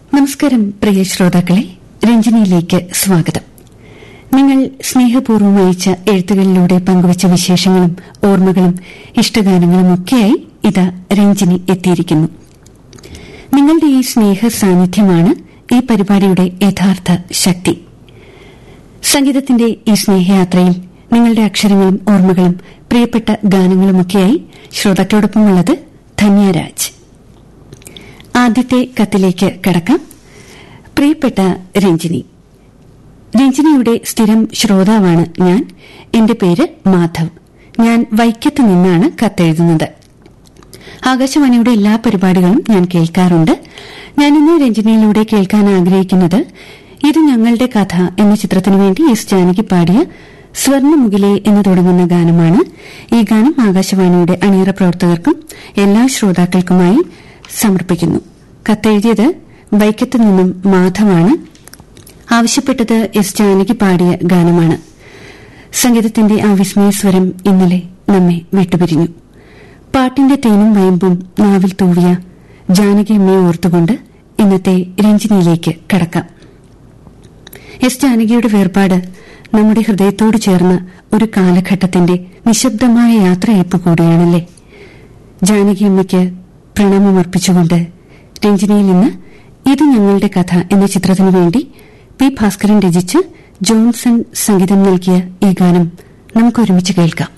നമസ്കാരം പ്രിയ ശ്രോതാക്കളെ രഞ്ജനിയിലേക്ക് സ്വാഗതം നിങ്ങൾ സ്നേഹപൂർവ്വം അയച്ച എഴുത്തുകളിലൂടെ പങ്കുവച്ച വിശേഷങ്ങളും ഓർമ്മകളും ഇഷ്ടഗാനങ്ങളും ഒക്കെയായി ഇതാ രഞ്ജിനി എത്തിയിരിക്കുന്നു നിങ്ങളുടെ ഈ സ്നേഹ സാന്നിധ്യമാണ് ഈ പരിപാടിയുടെ യഥാർത്ഥ ശക്തി സംഗീതത്തിന്റെ ഈ സ്നേഹയാത്രയിൽ നിങ്ങളുടെ അക്ഷരങ്ങളും ഓർമ്മകളും പ്രിയപ്പെട്ട ഗാനങ്ങളുമൊക്കെയായി ശ്രോതാക്കളോടൊപ്പമുള്ളത് ധന്യരാജ് ആദ്യത്തെ കത്തിലേക്ക് കടക്കാം പ്രിയപ്പെട്ട രഞ്ജിനി രഞ്ജിനിയുടെ സ്ഥിരം ശ്രോതാവാണ് ഞാൻ എന്റെ പേര് മാധവ് ഞാൻ വൈക്കത്ത് നിന്നാണ് കത്തെഴുതുന്നത് ആകാശവാണിയുടെ എല്ലാ പരിപാടികളും ഞാൻ കേൾക്കാറുണ്ട് ഞാനിന്ന് രഞ്ജിനിയിലൂടെ കേൾക്കാൻ ആഗ്രഹിക്കുന്നത് ഇത് ഞങ്ങളുടെ കഥ എന്ന ചിത്രത്തിനു വേണ്ടി എസ് ജാനകി പാടിയ സ്വർണ്ണമുകിലെ എന്ന് തുടങ്ങുന്ന ഗാനമാണ് ഈ ഗാനം ആകാശവാണിയുടെ അണിയറ പ്രവർത്തകർക്കും എല്ലാ ശ്രോതാക്കൾക്കുമായി സമർപ്പിക്കുന്നു കത്തെഴുതിയത് വൈക്കത്ത് നിന്നും മാധവാണ് ആവശ്യപ്പെട്ടത് എസ് ജാനകി പാടിയ ഗാനമാണ് സംഗീതത്തിന്റെ ആ വിസ്മയസ്വരം ഇന്നലെ നമ്മെ വിട്ടുപിരിഞ്ഞു പാട്ടിന്റെ തേനും വയമ്പും നാവിൽ തൂവിയ ജാനകി അമ്മയെ ഓർത്തുകൊണ്ട് ഇന്നത്തെ രഞ്ജിനിയിലേക്ക് കടക്കാം എസ് ജാനകിയുടെ വേർപാട് നമ്മുടെ ഹൃദയത്തോട് ചേർന്ന ഒരു കാലഘട്ടത്തിന്റെ നിശബ്ദമായ യാത്രയപ്പ് കൂടിയാണല്ലേ ജാനകി അമ്മയ്ക്ക് പ്രണാമമർപ്പിച്ചുകൊണ്ട് രഞ്ജിനിയിൽ നിന്ന് ഇത് ഞങ്ങളുടെ കഥ എന്ന ചിത്രത്തിനു വേണ്ടി പി ഭാസ്കരൻ രചിച്ച് ജോൺസൺ സംഗീതം നൽകിയ ഈ ഗാനം നമുക്ക് ഒരുമിച്ച് കേൾക്കാം